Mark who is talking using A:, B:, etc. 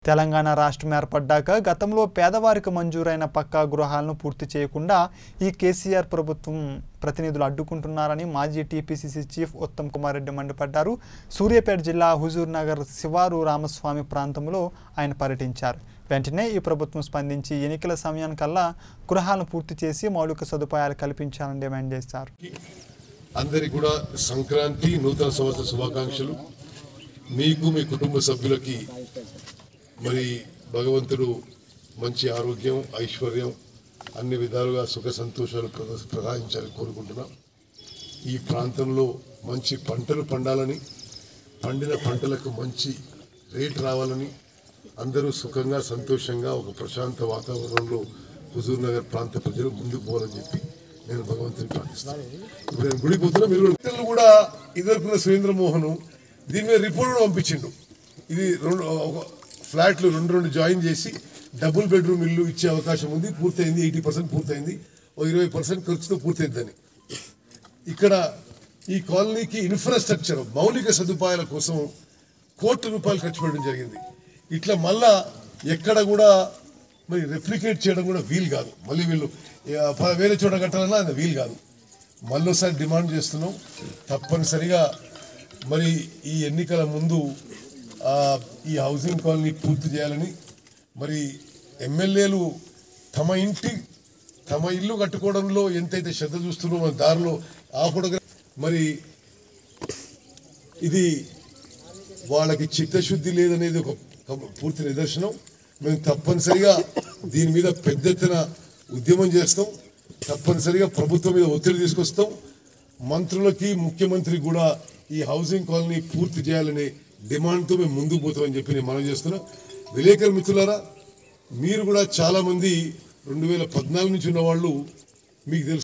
A: తెలంగాణ రాష్ట్రం ఏర్పడ్డాక గతంలో పేదవారికి మంజూరైన పక్కా గృహాలను పూర్తి చేయకుండా ఈ కేసీఆర్ ప్రభుత్వం ప్రతినిధులు అడ్డుకుంటున్నారని మాజీ టీపీసీసీ చీఫ్ ఉత్తమ్ కుమార్ రెడ్డి మండిపడ్డారు సూర్యాపేట జిల్లా హుజూర్ నగర్ శివారు రామస్వామి ప్రాంతంలో ఆయన పర్యటించారు వెంటనే ఈ ప్రభుత్వం స్పందించి ఎన్నికల సమయానికల్లా గృహాలను పూర్తి చేసి మౌలిక సదుపాయాలు కల్పించాలని డిమాండ్ చేశారు
B: అందరికి కూడా సంక్రాంతి నూతన సంవత్సర శుభాకాంక్షలు మీకు మీ కుటుంబ సభ్యులకి మరి భగవంతుడు మంచి ఆరోగ్యం ఐశ్వర్యం అన్ని విధాలుగా సుఖ సంతోషాలు ప్రద- ప్రసాదించాలని కోరుకుంటున్నాం ఈ ప్రాంతంలో మంచి పంటలు పండాలని పండిన పంటలకు మంచి రేట్ రావాలని అందరూ సుఖంగా సంతోషంగా ఒక ప్రశాంత వాతావరణంలో హుజూర్ నగర్ ప్రాంత ప్రజలు ముందుకు పోవాలని చెప్పి నేను భగవంతుని ప్రార్థిస్తాను ఇప్పుడు నేను గుడికి పోతున్నా మీరు కూడా ఇతరులు కూడా ఇదివరకున్న సురేంద్ర మోహన్ దీని మీద రిపోర్ట్ కూడా పంపించిండు ఇది రెండు ఒక ఫ్లాట్లు రెండు రెండు జాయిన్ చేసి డబుల్ బెడ్రూమ్ ఇల్లు ఇచ్చే అవకాశం ఉంది పూర్తయింది ఎయిటీ పర్సెంట్ పూర్తయింది ఓ ఇరవై పర్సెంట్ ఖర్చుతో పూర్తయిందని ఇక్కడ ఈ కాలనీకి ఇన్ఫ్రాస్ట్రక్చర్ మౌలిక సదుపాయాల కోసం కోట్ల రూపాయలు ఖర్చు పెట్టడం జరిగింది ఇట్లా మళ్ళా ఎక్కడ కూడా మరి రెప్లికేట్ చేయడం కూడా వీలు కాదు మళ్ళీ వీళ్ళు ఆ, ప- వేరే చోట కట్టాలన్నా అది వీలు కాదు మళ్ళీసారి డిమాండ్ చేస్తున్నాం తప్పనిసరిగా మరి ఈ ఎన్నికల ముందు ఆ, ఈ హౌసింగ్ కాలనీ పూర్తి చేయాలని మరి ఎమ్మెల్యేలు తమ ఇంటి తమ ఇల్లు కట్టుకోవడంలో ఎంతైతే శ్రద్ధ చూస్తున్నారో మన దారిలో ఆ ఫోటోగ్రాఫ్ మరి ఇది వాళ్ళకి చిత్తశుద్ధి లేదనేది ఒక ఒక పూర్తి నిదర్శనం మేము తప్పనిసరిగా దీని మీద పెద్ద ఎత్తున ఉద్యమం చేస్తాం తప్పనిసరిగా ప్రభుత్వం మీద ఒత్తిడి తీసుకొస్తాం మంత్రులకి ముఖ్యమంత్రికి కూడా ఈ హౌసింగ్ కాలనీ పూర్తి చేయాలనే డిమాండ్తో మేము ముందుకు పోతామని చెప్పి నేను మనం చేస్తున్నాం విలేకరు మిత్రులారా మీరు కూడా చాలా మంది రెండు వేల పద్నాలుగు నుంచి ఉన్న వాళ్ళు మీకు తెలుసు